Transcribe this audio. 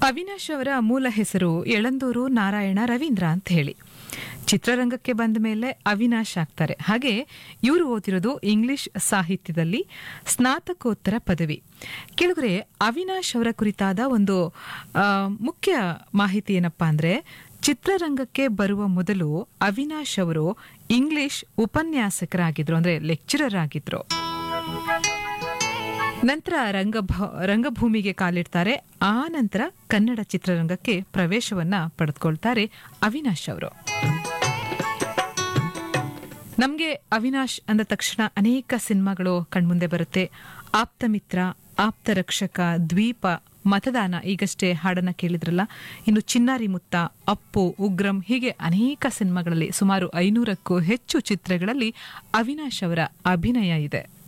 ಅವಿನಾಶ್ ಅವರ ಮೂಲ ಹೆಸರು ಯಳಂದೂರು ನಾರಾಯಣ ರವೀಂದ್ರ ಅಂತ ಹೇಳಿ ಚಿತ್ರರಂಗಕ್ಕೆ ಬಂದ ಮೇಲೆ ಅವಿನಾಶ್ ಆಗ್ತಾರೆ ಹಾಗೆ ಇವರು ಓದಿರೋದು ಇಂಗ್ಲಿಷ್ ಸಾಹಿತ್ಯದಲ್ಲಿ ಸ್ನಾತಕೋತ್ತರ ಪದವಿ ಕೆಳಗರೆ ಅವಿನಾಶ್ ಅವರ ಕುರಿತಾದ ಒಂದು ಆ, ಮುಖ್ಯ ಮಾಹಿತಿ ಏನಪ್ಪಾ ಅಂದ್ರೆ ಚಿತ್ರರಂಗಕ್ಕೆ ಬರುವ ಮೊದಲು ಅವಿನಾಶ್ ಅವರು ಇಂಗ್ಲಿಷ್ ಉಪನ್ಯಾಸಕರಾಗಿದ್ರು ಅಂದ್ರೆ ಲೆಕ್ಚರರ್ ಆಗಿದ್ರು ನಂತರ ರಂಗಭ ರಂಗಭೂಮಿಗೆ ಕಾಲಿಡ್ತಾರೆ ಆ ನಂತರ ಕನ್ನಡ ಚಿತ್ರರಂಗಕ್ಕೆ ಪ್ರವೇಶವನ್ನ ಪಡೆದುಕೊಳ್ತಾರೆ ಅವಿನಾಶ್ ಅವರು ನಮ್ಗೆ ಅವಿನಾಶ್ ಅಂದ ತಕ್ಷಣ ಅನೇಕ ಸಿನಿಮಾಗಳು ಕಣ್ಮುಂದೆ ಬರುತ್ತೆ ಆಪ್ತ ಮಿತ್ರ ಆಪ್ತ ರಕ್ಷಕ ದ್ವೀಪ ಮತದಾನ ಈಗಷ್ಟೇ ಹಾಡನ್ನ ಕೇಳಿದ್ರಲ್ಲ ಇನ್ನು ಚಿನ್ನಾರಿ ಮುತ್ತ ಅಪ್ಪು ಉಗ್ರಂ ಹೀಗೆ ಅನೇಕ ಸಿನಿಮಾಗಳಲ್ಲಿ ಸುಮಾರು ಐನೂರಕ್ಕೂ ಹೆಚ್ಚು ಚಿತ್ರಗಳಲ್ಲಿ ಅವಿನಾಶ್ ಅವರ ಅಭಿನಯ ಇದೆ